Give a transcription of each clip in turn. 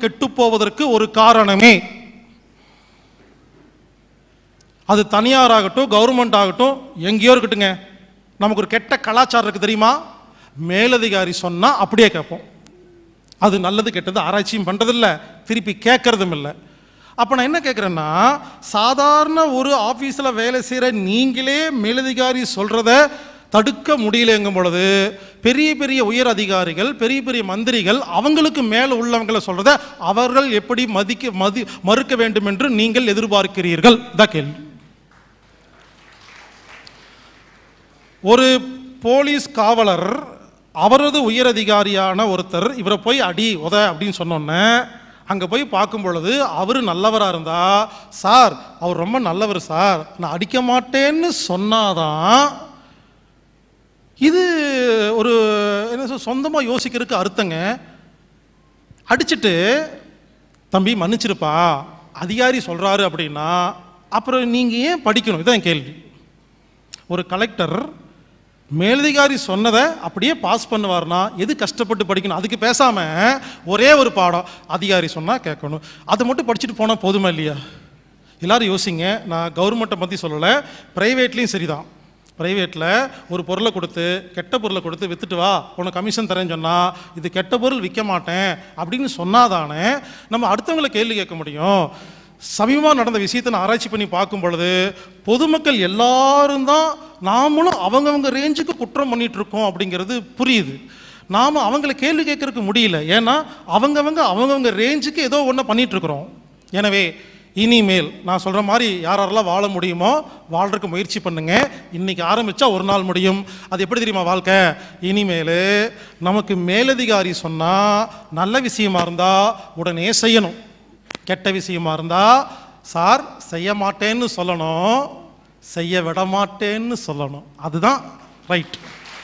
கெட்டுப் போவதற்கு ஒரு காரணமே அது தனியாராகட்டும் கவர்மெண்ட் ஆகட்டும் எங்கேயோ இருக்கட்டுங்க நமக்கு ஒரு கெட்ட கலாச்சாரம் இருக்கு தெரியுமா மேலதிகாரி சொன்னா அப்படியே கேட்போம் அது நல்லது கெட்டது ஆராய்ச்சியும் பண்றதில்ல திருப்பி கேட்கறதும் இல்லை அப்போ நான் என்ன கேட்குறேன்னா சாதாரண ஒரு ஆஃபீஸில் வேலை செய்கிற நீங்களே மேலதிகாரி சொல்கிறத தடுக்க முடியலங்கும் பொழுது பெரிய பெரிய உயர் அதிகாரிகள் பெரிய பெரிய மந்திரிகள் அவங்களுக்கு மேலே உள்ளவங்களை சொல்கிறத அவர்கள் எப்படி மதிக்க மதி மறுக்க வேண்டும் என்று நீங்கள் எதிர்பார்க்கிறீர்கள் தான் கேள்வி ஒரு போலீஸ் காவலர் அவரது உயரதிகாரியான ஒருத்தர் இவரை போய் அடி உத அப்படின்னு சொன்னோன்னே அங்கே போய் பார்க்கும் பொழுது அவர் நல்லவராக இருந்தா சார் அவர் ரொம்ப நல்லவர் சார் நான் அடிக்க மாட்டேன்னு சொன்னாதான் இது ஒரு என்ன சொல் சொந்தமாக யோசிக்கிறதுக்கு அர்த்தங்க அடிச்சிட்டு தம்பி மன்னிச்சிருப்பா அதிகாரி சொல்கிறாரு அப்படின்னா அப்புறம் நீங்கள் ஏன் படிக்கணும் இதான் கேள்வி ஒரு கலெக்டர் மேலதிகாரி சொன்னதை அப்படியே பாஸ் பண்ணுவார்னா எது கஷ்டப்பட்டு படிக்கணும் அதுக்கு பேசாம ஒரே ஒரு பாடம் அதிகாரி சொன்னா கேட்கணும் அதை மட்டும் படிச்சுட்டு போனால் போதுமா இல்லையா எல்லாரும் யோசிங்க நான் கவர்மெண்ட்டை பற்றி சொல்லலை ப்ரைவேட்லேயும் சரிதான் ப்ரைவேட்டில் ஒரு பொருளை கொடுத்து கெட்ட பொருளை கொடுத்து வித்துட்டு வா உனக்கு கமிஷன் தரேன்னு சொன்னால் இது கெட்ட பொருள் விற்க மாட்டேன் அப்படின்னு சொன்னாதானே நம்ம அடுத்தவங்களை கேள்வி கேட்க முடியும் சமீபமாக நடந்த விஷயத்தை நான் ஆராய்ச்சி பண்ணி பார்க்கும் பொழுது பொதுமக்கள் எல்லாரும் தான் நாமளும் அவங்கவங்க ரேஞ்சுக்கு குற்றம் பண்ணிட்டு இருக்கோம் அப்படிங்கிறது புரியுது நாம் அவங்கள கேள்வி கேட்கறதுக்கு முடியல ஏன்னா அவங்கவங்க அவங்கவங்க ரேஞ்சுக்கு ஏதோ ஒன்று பண்ணிட்டு இருக்கிறோம் எனவே இனிமேல் நான் சொல்கிற மாதிரி யார் யாரெல்லாம் வாழ முடியுமோ வாழ்றதுக்கு முயற்சி பண்ணுங்க இன்னைக்கு ஆரம்பிச்சா ஒரு நாள் முடியும் அது எப்படி தெரியுமா வாழ்க்கை இனிமேல் நமக்கு மேலதிகாரி சொன்னால் நல்ல விஷயமா இருந்தால் உடனே செய்யணும் கெட்ட விஷயமா இருந்தா சார் செய்ய மாட்டேன்னு சொல்லணும் செய்ய விட மாட்டேன்னு சொல்லணும் அதுதான் ரைட்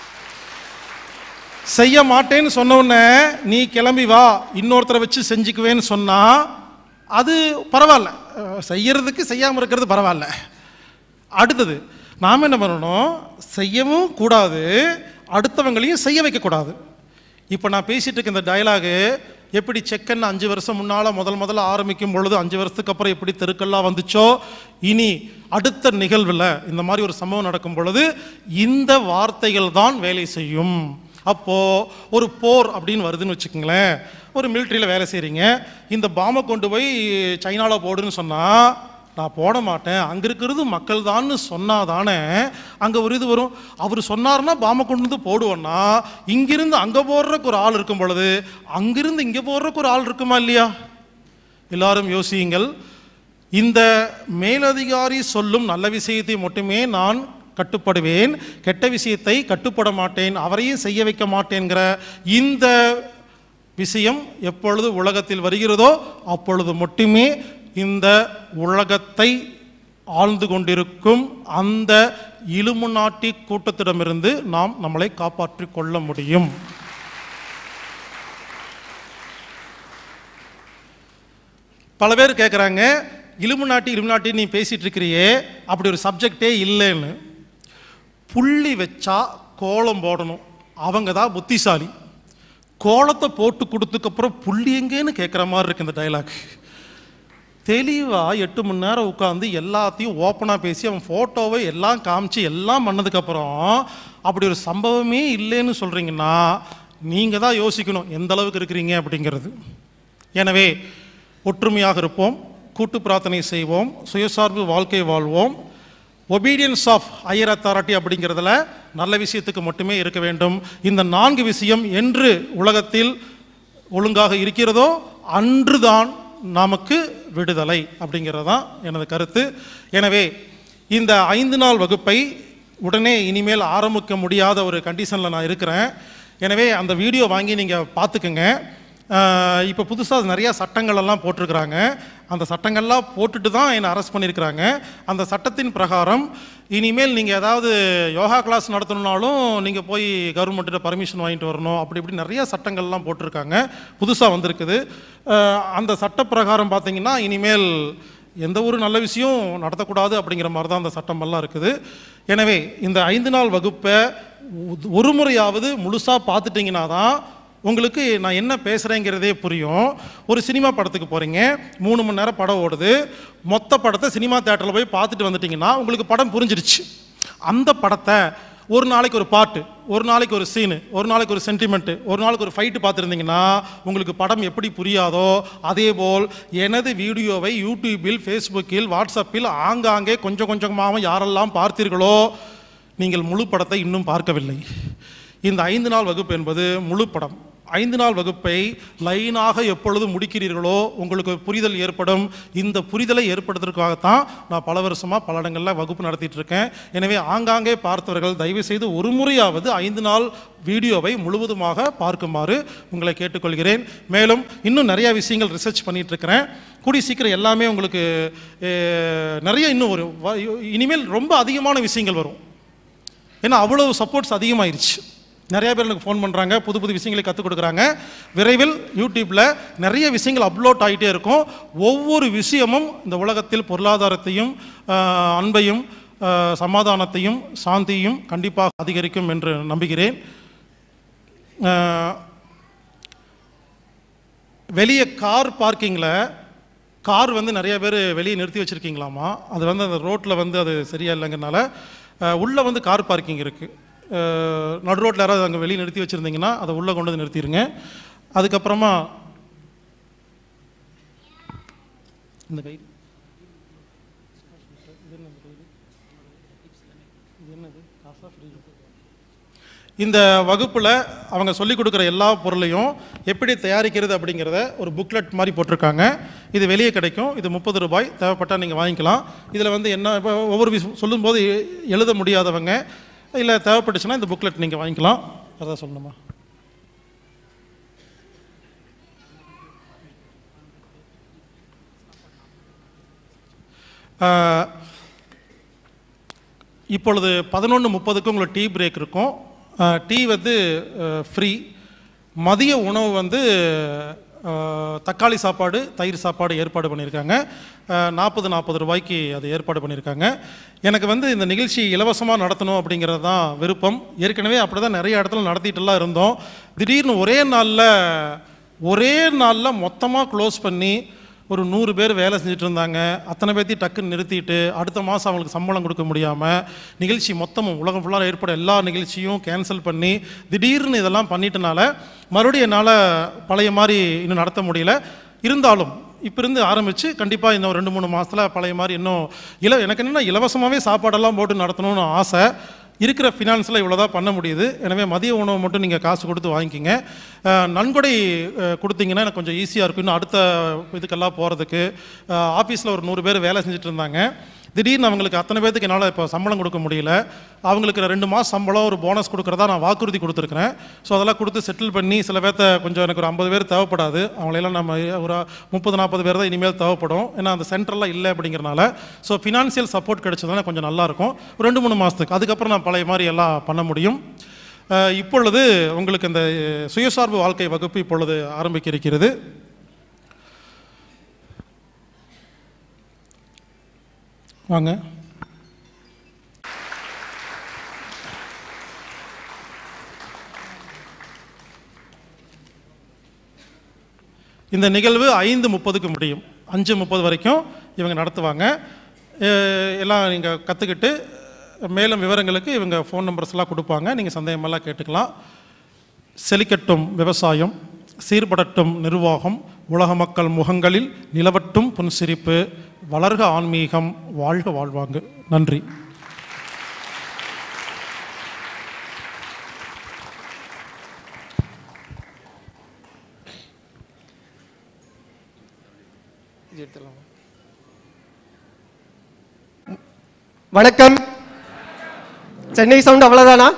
செய்ய மாட்டேன்னு சொன்ன உடனே நீ கிளம்பி வா இன்னொருத்தரை வச்சு செஞ்சுக்குவேன்னு சொன்னா அது பரவாயில்ல அஹ் செய்யறதுக்கு செய்யாமல் இருக்கிறது பரவாயில்ல அடுத்தது நாம் என்ன பண்ணணும் செய்யவும் கூடாது அடுத்தவங்களையும் செய்ய வைக்கக்கூடாது இப்போ நான் பேசிட்டு இருக்க இந்த டயலாகு எப்படி செக்கன் அஞ்சு வருஷம் முன்னால் முதல் முதல்ல ஆரம்பிக்கும் பொழுது அஞ்சு வருஷத்துக்கு அப்புறம் எப்படி தெருக்கெல்லாம் வந்துச்சோ இனி அடுத்த நிகழ்வில் இந்த மாதிரி ஒரு சம்பவம் நடக்கும் பொழுது இந்த வார்த்தைகள் தான் வேலை செய்யும் அப்போது ஒரு போர் அப்படின்னு வருதுன்னு வச்சுக்கோங்களேன் ஒரு மிலிட்ரியில் வேலை செய்கிறீங்க இந்த பாம்பை கொண்டு போய் சைனாவில் போடுன்னு சொன்னால் நான் போட மாட்டேன் அங்கே இருக்கிறது மக்கள் தான்னு சொன்னாதானே அங்கே ஒரு இது வரும் அவர் சொன்னார்னா பாம்பை கொண்டு வந்து போடுவோன்னா இங்கிருந்து அங்கே போடுறக்கு ஒரு ஆள் இருக்கும் பொழுது அங்கிருந்து இங்கே போடுறக்கு ஒரு ஆள் இருக்குமா இல்லையா எல்லாரும் யோசியுங்கள் இந்த மேலதிகாரி சொல்லும் நல்ல விஷயத்தை மட்டுமே நான் கட்டுப்படுவேன் கெட்ட விஷயத்தை கட்டுப்பட மாட்டேன் அவரையும் செய்ய வைக்க மாட்டேங்கிற இந்த விஷயம் எப்பொழுது உலகத்தில் வருகிறதோ அப்பொழுது மட்டுமே இந்த உலகத்தை ஆழ்ந்து கொண்டிருக்கும் அந்த இலுமுநாட்டி கூட்டத்திடமிருந்து நாம் நம்மளை காப்பாற்றிக் கொள்ள முடியும் பல பேர் கேட்குறாங்க இலுமுநாட்டி இலுமுநாட்டி நீ பேசிட்டு இருக்கிறியே அப்படி ஒரு சப்ஜெக்டே இல்லைன்னு புள்ளி வச்சா கோலம் போடணும் அவங்க தான் புத்திசாலி கோலத்தை போட்டு கொடுத்ததுக்கப்புறம் புள்ளி எங்கேன்னு கேட்குற மாதிரி இருக்கு இந்த டைலாக் தெளிவாக எட்டு மணி நேரம் உட்காந்து எல்லாத்தையும் ஓப்பனாக பேசி அவன் ஃபோட்டோவை எல்லாம் காமிச்சு எல்லாம் பண்ணதுக்கப்புறம் அப்படி ஒரு சம்பவமே இல்லைன்னு சொல்கிறீங்கன்னா நீங்கள் தான் யோசிக்கணும் எந்த அளவுக்கு இருக்கிறீங்க அப்படிங்கிறது எனவே ஒற்றுமையாக இருப்போம் கூட்டு பிரார்த்தனை செய்வோம் சுயசார்பு வாழ்க்கை வாழ்வோம் ஒபீடியன்ஸ் ஆஃப் ஹையர் அத்தாரிட்டி அப்படிங்கிறதுல நல்ல விஷயத்துக்கு மட்டுமே இருக்க வேண்டும் இந்த நான்கு விஷயம் என்று உலகத்தில் ஒழுங்காக இருக்கிறதோ அன்றுதான் நமக்கு விடுதலை அப்படிங்கிறது தான் எனது கருத்து எனவே இந்த ஐந்து நாள் வகுப்பை உடனே இனிமேல் ஆரம்பிக்க முடியாத ஒரு கண்டிஷனில் நான் இருக்கிறேன் எனவே அந்த வீடியோ வாங்கி நீங்கள் பார்த்துக்குங்க இப்போ புதுசாக நிறையா சட்டங்கள் எல்லாம் போட்டிருக்கிறாங்க அந்த சட்டங்கள்லாம் போட்டுட்டு தான் என்னை அரெஸ்ட் பண்ணியிருக்கிறாங்க அந்த சட்டத்தின் பிரகாரம் இனிமேல் நீங்கள் ஏதாவது யோகா கிளாஸ் நடத்தணுன்னாலும் நீங்கள் போய் கவர்மெண்ட்டில் பர்மிஷன் வாங்கிட்டு வரணும் அப்படி இப்படி நிறைய சட்டங்கள்லாம் போட்டிருக்காங்க புதுசாக வந்திருக்குது அஹ், அந்த சட்ட பிரகாரம் பார்த்தீங்கன்னா இனிமேல் எந்த ஒரு நல்ல விஷயம் நடத்தக்கூடாது அப்படிங்கிற மாதிரி தான் அந்த சட்டமெல்லாம் இருக்குது எனவே இந்த ஐந்து நாள் வகுப்பை ஒ- ஒரு முறையாவது முழுசாக பார்த்துட்டிங்கன்னா தான் உங்களுக்கு நான் என்ன பேசுகிறேங்கிறதே புரியும் ஒரு சினிமா படத்துக்கு போகிறீங்க மூணு மணி நேரம் படம் ஓடுது மொத்த படத்தை சினிமா தேட்டரில் போய் பார்த்துட்டு வந்துட்டீங்கன்னா உங்களுக்கு படம் புரிஞ்சிருச்சு அந்த படத்தை ஒரு நாளைக்கு ஒரு பாட்டு ஒரு நாளைக்கு ஒரு சீனு ஒரு நாளைக்கு ஒரு சென்டிமெண்ட்டு ஒரு நாளைக்கு ஒரு ஃபைட்டு பார்த்துருந்தீங்கன்னா உங்களுக்கு படம் எப்படி புரியாதோ அதே போல் எனது வீடியோவை யூடியூபில் ஃபேஸ்புக்கில் வாட்ஸ்அப்பில் ஆங்காங்கே கொஞ்சம் கொஞ்சமாக யாரெல்லாம் பார்த்தீர்களோ நீங்கள் முழு படத்தை இன்னும் பார்க்கவில்லை இந்த ஐந்து நாள் வகுப்பு என்பது முழு படம் ஐந்து நாள் வகுப்பை லைனாக எப்பொழுது முடிக்கிறீர்களோ உங்களுக்கு புரிதல் ஏற்படும் இந்த புரிதலை ஏற்படுத்துறதுக்காகத்தான் நான் பல வருஷமாக பல இடங்களில் வகுப்பு நடத்திட்டு இருக்கேன் எனவே ஆங்காங்கே பார்த்தவர்கள் தயவு செய்து ஒரு முறையாவது ஐந்து நாள் வீடியோவை முழுவதுமாக பார்க்குமாறு உங்களை கேட்டுக்கொள்கிறேன் மேலும் இன்னும் நிறைய விஷயங்கள் ரிசர்ச் பண்ணிட்டு இருக்கிறேன் கூடி சீக்கிரம் எல்லாமே உங்களுக்கு அஹ், நிறைய இன்னும் ஒரு வ- இனிமேல் ரொம்ப அதிகமான விஷயங்கள் வரும் ஏன்னா அவ்வளவு சப்போர்ட்ஸ் அதிகமாயிருச்சு நிறைய பேர் எனக்கு ஃபோன் பண்ணுறாங்க புது புது விஷயங்களை கற்றுக் கொடுக்குறாங்க விரைவில் யூடியூப்பில் நிறைய விஷயங்கள் அப்லோட் ஆகிட்டே இருக்கும் ஒவ்வொரு விஷயமும் இந்த உலகத்தில் பொருளாதாரத்தையும் ஆஹ், அன்பையும் ஆஹ், சமாதானத்தையும் சாந்தியும் கண்டிப்பாக அதிகரிக்கும் என்று நம்புகிறேன் ஆஹ், வெளியே கார் பார்க்கிங்கில் கார் வந்து நிறைய பேர் வெளியே நிறுத்தி வச்சுருக்கீங்களாமா அது வந்து அந்த ரோட்டில் வந்து அது சரியா இல்லைங்கிறனால உள்ளே வந்து கார் பார்க்கிங் இருக்குது நடு ரோட்டில் யாராவது அங்கே வெளியே நிறுத்தி வச்சுருந்தீங்கன்னா அதை உள்ளே கொண்டு வந்து நிறுத்திடுங்க அதுக்கப்புறமா இந்த கை இந்த வகுப்பில் அவங்க சொல்லிக் கொடுக்குற எல்லா பொருளையும் எப்படி தயாரிக்கிறது அப்படிங்கிறத ஒரு புக்லெட் மாதிரி போட்டிருக்காங்க இது வெளியே கிடைக்கும் இது முப்பது ரூபாய் தேவைப்பட்டால் நீங்கள் வாங்கிக்கலாம் இதில் வந்து என்ன இப்போ ஒவ்வொரு விஷயம் சொல்லும்போது எ- எழுத முடியாதவங்க இல்லை தேவைப்பட்டுச்சுன்னா இந்த புக்லெட் நீங்கள் வாங்கிக்கலாம் அதான் சொல்லணுமா ஆஹ், இப்பொழுது பதினொன்று முப்பதுக்கு உங்களுக்கு டீ பிரேக் இருக்கும் அஹ், டீ வந்து ஃப்ரீ மதிய உணவு வந்து அஹ், தக்காளி சாப்பாடு தயிர் சாப்பாடு ஏற்பாடு பண்ணியிருக்காங்க நாற்பது நாற்பது ரூபாய்க்கு அது ஏற்பாடு பண்ணியிருக்காங்க எனக்கு வந்து இந்த நிகழ்ச்சி இலவசமாக நடத்தணும் அப்படிங்கிறது தான் விருப்பம் ஏற்கனவே அப்படி தான் நிறைய இடத்துல நடத்திட்டுலாம் இருந்தோம் திடீர்னு ஒரே நாளில் ஒரே நாளில் மொத்தமாக க்ளோஸ் பண்ணி ஒரு நூறு பேர் வேலை செஞ்சுட்டு இருந்தாங்க அத்தனை பேர்த்தையும் டக்குன்னு நிறுத்திட்டு அடுத்த மாதம் அவங்களுக்கு சம்பளம் கொடுக்க முடியாமல் நிகழ்ச்சி மொத்தமும் உலகம் ஃபுல்லாக ஏற்பட எல்லா நிகழ்ச்சியும் கேன்சல் பண்ணி திடீர்னு இதெல்லாம் பண்ணிட்டனால மறுபடியும் என்னால் பழைய மாதிரி இன்னும் நடத்த முடியல இருந்தாலும் இப்போ இருந்து ஆரம்பித்து கண்டிப்பாக இன்னும் ரெண்டு மூணு மாதத்தில் பழைய மாதிரி இன்னும் இல எனக்கு என்னென்னா இலவசமாகவே சாப்பாடெல்லாம் போட்டு நடத்தணும்னு ஆசை இருக்கிற ஃபினான்ஸில் இவ்வளோ தான் பண்ண முடியுது எனவே மதிய உணவு மட்டும் நீங்கள் காசு கொடுத்து வாங்கிக்கிங்க அஹ், நன்கொடை அஹ், கொடுத்தீங்கன்னா எனக்கு கொஞ்சம் ஈஸியாக இருக்கும் இன்னும் அடுத்த இதுக்கெல்லாம் போகிறதுக்கு ஆஃபீஸில் ஒரு நூறு பேர் வேலை செஞ்சுட்டு இருந்தாங்க திடீர்னு அவங்களுக்கு அத்தனை பேர்த்துக்கு என்னால் இப்போ சம்பளம் கொடுக்க முடியல அவங்களுக்கு ரெண்டு மாதம் சம்பளம் ஒரு போனஸ் கொடுக்குறதா நான் வாக்குறுதி கொடுத்துருக்குறேன் ஸோ அதெல்லாம் கொடுத்து செட்டில் பண்ணி சில பேர்த்த கொஞ்சம் எனக்கு ஒரு ஐம்பது பேர் தேவைப்படாது அவங்களையெல்லாம் நம்ம ஒரு முப்பது நாற்பது பேர் தான் இனிமேல் தேவைப்படும் ஏன்னா அந்த சென்டர்லாம் இல்லை அப்படிங்கிறனால ஸோ ஃபினான்சியல் சப்போர்ட் கிடைச்சதுனா கொஞ்சம் நல்லாயிருக்கும் ஒரு ரெண்டு மூணு மாதத்துக்கு அதுக்கப்புறம் நான் பழைய மாதிரி எல்லாம் பண்ண முடியும் அஹ், இப்பொழுது உங்களுக்கு இந்த சுயசார்பு வாழ்க்கை வகுப்பு இப்பொழுது ஆரம்பிக்க இருக்கிறது வாங்க இந்த நிகழ்வு ஐந்து முப்பதுக்கு முடியும் அஞ்சு முப்பது வரைக்கும் இவங்க நடத்துவாங்க அஹ் எல்லாம் நீங்கள் கற்றுக்கிட்டு மேலும் விவரங்களுக்கு இவங்க ஃபோன் நம்பர்ஸ்லாம் கொடுப்பாங்க நீங்கள் சந்தேகமெல்லாம் கேட்டுக்கலாம் செழிக்கட்டும் விவசாயம் சீர்படட்டும் நிர்வாகம் உலக மக்கள் முகங்களில் நிலவட்டும் புன்சிரிப்பு வளர்க ஆன்மீகம் வாழ்க வாழ்வாங்கு நன்றி வணக்கம் சென்னை சவுண்ட் அவ்வளோதானா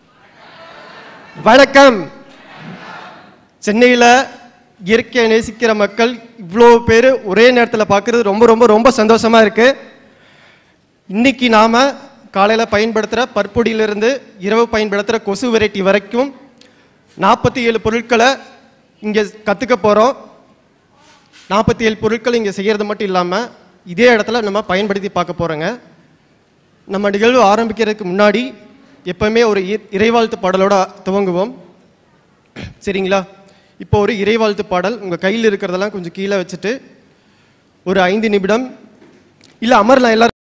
வணக்கம் சென்னையில் இயற்கையை நேசிக்கிற மக்கள் இவ்வளோ பேர் ஒரே நேரத்தில் பார்க்குறது ரொம்ப ரொம்ப ரொம்ப சந்தோஷமாக இருக்குது இன்னைக்கு நாம் காலையில் பயன்படுத்துகிற பற்பொடியிலிருந்து இரவு பயன்படுத்துகிற கொசு வெரைட்டி வரைக்கும் நாற்பத்தி ஏழு பொருட்களை இங்கே கற்றுக்க போகிறோம் நாற்பத்தி ஏழு பொருட்கள் இங்கே செய்கிறது மட்டும் இல்லாமல் இதே இடத்துல நம்ம பயன்படுத்தி பார்க்க போகிறோங்க நம்ம நிகழ்வு ஆரம்பிக்கிறதுக்கு முன்னாடி எப்பவுமே ஒரு இ- இறைவாழ்த்து பாடலோட துவங்குவோம் சரிங்களா இப்போ ஒரு இறைவாழ்த்து பாடல் உங்கள் கையில் இருக்கிறதெல்லாம் கொஞ்சம் கீழே வச்சுட்டு ஒரு ஐந்து நிமிடம் இல்லை அமரலாம் எல்லாரும்